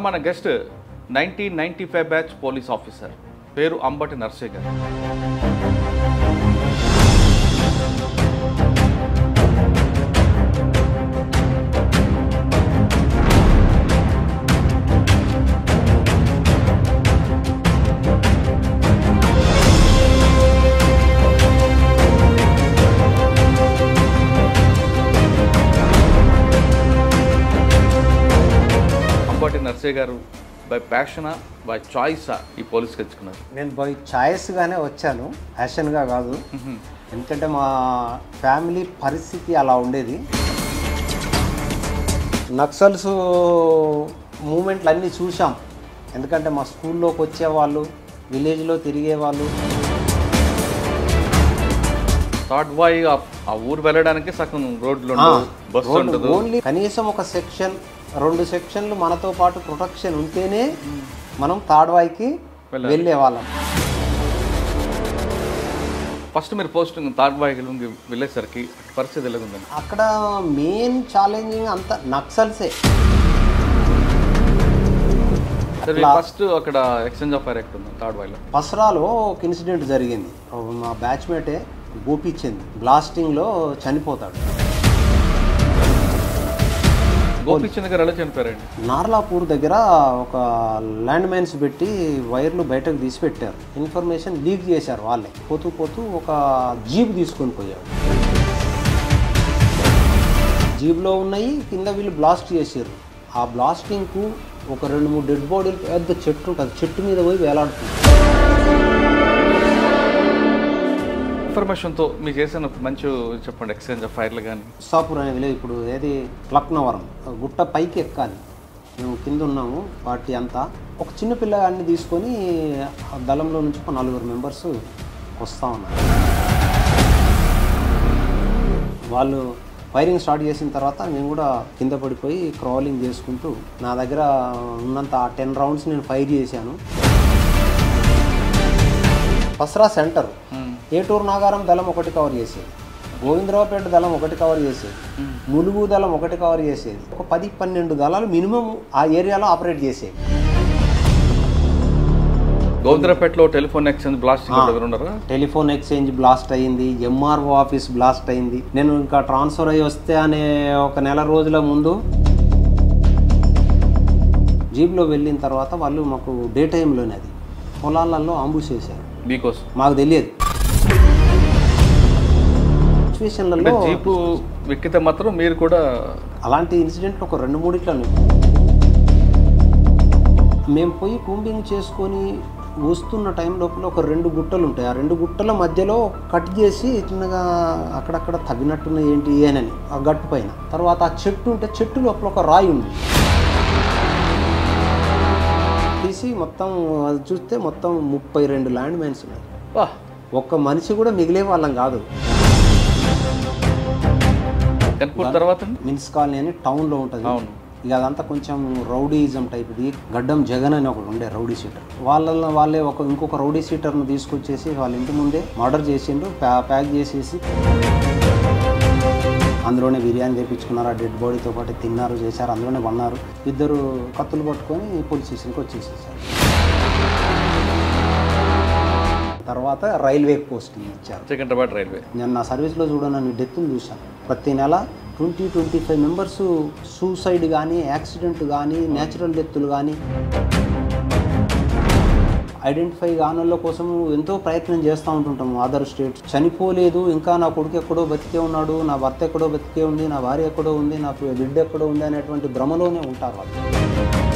మన guest nineteen ninety five batch police officer పేరు అంబటి నర్సయ్య గారు అంబటి నర్సయ్య గారు బై ప్యాషనా బై చాయిసా ఈ పోలీస్కి తెచ్చుకున్నారు నేను బై ఛాయిస్గానే వచ్చాను యాషన్గా కాదు ఎందుకంటే మా ఫ్యామిలీ పరిస్థితి అలా ఉండేది నక్సల్స్ మూమెంట్లు అన్నీ చూసాం ఎందుకంటే మా స్కూల్లోకి వచ్చేవాళ్ళు విలేజ్లో తిరిగేవాళ్ళు థర్డ్ బాయ్ ఆ ఊరు వెళ్ళడానికి సగం రోడ్లు ఉండవు బస్సు ఉండదు ఓన్లీ కనీసం ఒక సెక్షన్ రెండు సెక్షన్లు మనతో పాటు ప్రొటెక్షన్ ఉంటేనే మనం తాడ్వాయికి వెళ్ళాలి. వెళ్ళే వాళ్ళం ఫస్ట్ మీరు పోస్టింగ్ థర్డ్ బాయ్ వెళ్ళేసరికి పరిస్థితి ఎలాగుందండి అక్కడ మెయిన్ ఛాలెంజింగ్ అంత నక్సల్సే సరే ఫస్ట్ అక్కడ ఎక్స్చేంజ్ ఆఫ్ ఫైర్ ఎక్కడ ఉంది థర్డ్ బాయ్లో పసరాలో ఒక ఇన్సిడెంట్ జరిగింది మా బ్యాచ్మేటే గోపిచ్చింది బ్లాస్టింగ్లో చనిపోతాడు గోపిచంద్ గారు ఎలా చనిపోయారండి నార్లాపూర్ దగ్గర ఒక ల్యాండ్ మైన్స్ పెట్టి వైర్లు బయటకు తీసి పెట్టారు ఇన్ఫర్మేషన్ లీక్ చేశారు వాళ్ళే పోతూ పోతూ ఒక జీప్ తీసుకొని పోయారు జీప్లో ఉన్నాయి కింద వీళ్ళు బ్లాస్ట్ చేసారు ఆ బ్లాస్టింగ్కు ఒక రెండు మూడు డెడ్ బాడీలు పెద్ద చెట్టు ఉంటుంది చెట్టు మీద పోయి వేలాడుతుంది ఇన్ఫర్మేషన్తో మీకు చేసిన మంచి చెప్పండి ఎక్స్చేంజ్ ఆఫ్ ఫైర్లు కానీ సాపూర్ అనే విలేజ్ ఇప్పుడు ఏది లక్నవరం గుట్ట పైకి ఎక్కాలి మేము కింద ఉన్నాము పార్టీ అంతా ఒక చిన్న పిల్లగాడిని తీసుకొని ఆ దళంలో నుంచి ఒక నలుగురు మెంబర్స్ వస్తూ ఉన్నారు వాళ్ళు ఫైరింగ్ స్టార్ట్ చేసిన తర్వాత నేను కూడా కింద పడిపోయి క్రాలింగ్ చేసుకుంటూ నా దగ్గర ఉన్నంత ఆ టెన్ రౌండ్స్ నేను ఫైర్ చేశాను పసరా సెంటర్ ఏటూరు నాగారం దళం ఒకటి కవర్ చేసేది గోవిందరావుపేట దళం ఒకటి కవర్ చేసేది ములుగు దళం ఒకటి కవర్ చేసేది ఒక పది పన్నెండు దళాలు మినిమం ఆ ఏరియాలో ఆపరేట్ చేసేవి గోవిందరాపేటలో టెలిఫోన్ ఎక్స్చేంజ్ బ్లాస్టింగ్ దగ్గర ఉన్నారా టెలిఫోన్ ఎక్స్చేంజ్ బ్లాస్ట్ అయింది ఎంఆర్ఓ ఆఫీస్ బ్లాస్ట్ అయింది నేను ఇంకా ట్రాన్స్ఫర్ అయ్యి వస్తే అనే ఒక నెల రోజుల ముందు జీప్లో వెళ్ళిన తర్వాత వాళ్ళు మాకు డే టైంలోనే అది పొలాలలో అంబుష్ చేశారు మీకోసం మాకు తెలియదు అంటే సిచ్యువేషన్లలో జీపు ఎక్కితే మాత్రం మీరు కూడా అలాంటి ఇన్సిడెంట్లు ఒక రెండు మూడిట్లో మేము పోయి కూంబింగ్ చేసుకొని వస్తున్న టైం లోపల ఒక రెండు గుట్టలు ఉంటాయి ఆ రెండు గుట్టల మధ్యలో కట్ చేసి చిన్నగా అక్కడక్కడ తవ్వినట్టున్న ఏంటి అని ఆ గట్టు పైన తర్వాత ఆ చెట్టు ఉంటే చెట్టు లోపల ఒక రాయి ఉంది తీసి మొత్తం అది చూస్తే మొత్తం ముప్పై రెండు ల్యాండ్ మైన్స్ ఉన్నాయి వా ఒక్క మనిషి కూడా మిగిలే వాళ్ళం కాదు కనుక్కున్న తర్వాత మిన్స్ కాలనీ అని టౌన్లో ఉంటుంది అవును ఇక అదంతా కొంచెం రౌడీయిజం టైప్ది గడ్డం జగన్ అని ఒకడు ఉండే రౌడీ సీటర్ వాళ్ళ వాళ్ళే ఒక ఇంకొక రౌడీ సీటర్ను తీసుకొచ్చేసి వాళ్ళ ఇంటి ముందే మర్డర్ చేసిండ్రు ప్యా ప్యాక్ చేసేసి అందులోనే బిర్యానీ తెప్పించుకున్నారు ఆ డెడ్ బాడీతో పాటు తిన్నారు చేశారు అందులోనే వన్నారు ఇద్దరు కత్తులు పట్టుకొని పోలీస్ స్టేషన్కి వచ్చేసేసారు తర్వాత రైల్వే పోస్టింగ్ ఇచ్చారు సికింద్రాబాద్ రైల్వే నేను నా సర్వీస్లో చూడ నన్ను డెత్ని చూశాను ప్రతి నెల twenty twenty five members suicide కానీ యాక్సిడెంట్ కానీ న్యాచురల్ డెత్తులు కానీ ఐడెంటిఫై కానోళ్ళ కోసం ఎంతో ప్రయత్నం చేస్తూ ఉంటుంటాము అదర్ స్టేట్స్ చనిపోలేదు ఇంకా నా కొడుకు ఎక్కడో బతికే ఉన్నాడు నా భర్త ఎక్కడో బతికే ఉంది నా భార్య ఎక్కడో ఉంది నా బిడ్డ ఎక్కడో ఉంది అనేటువంటి భ్రమలోనే ఉంటారు వాళ్ళు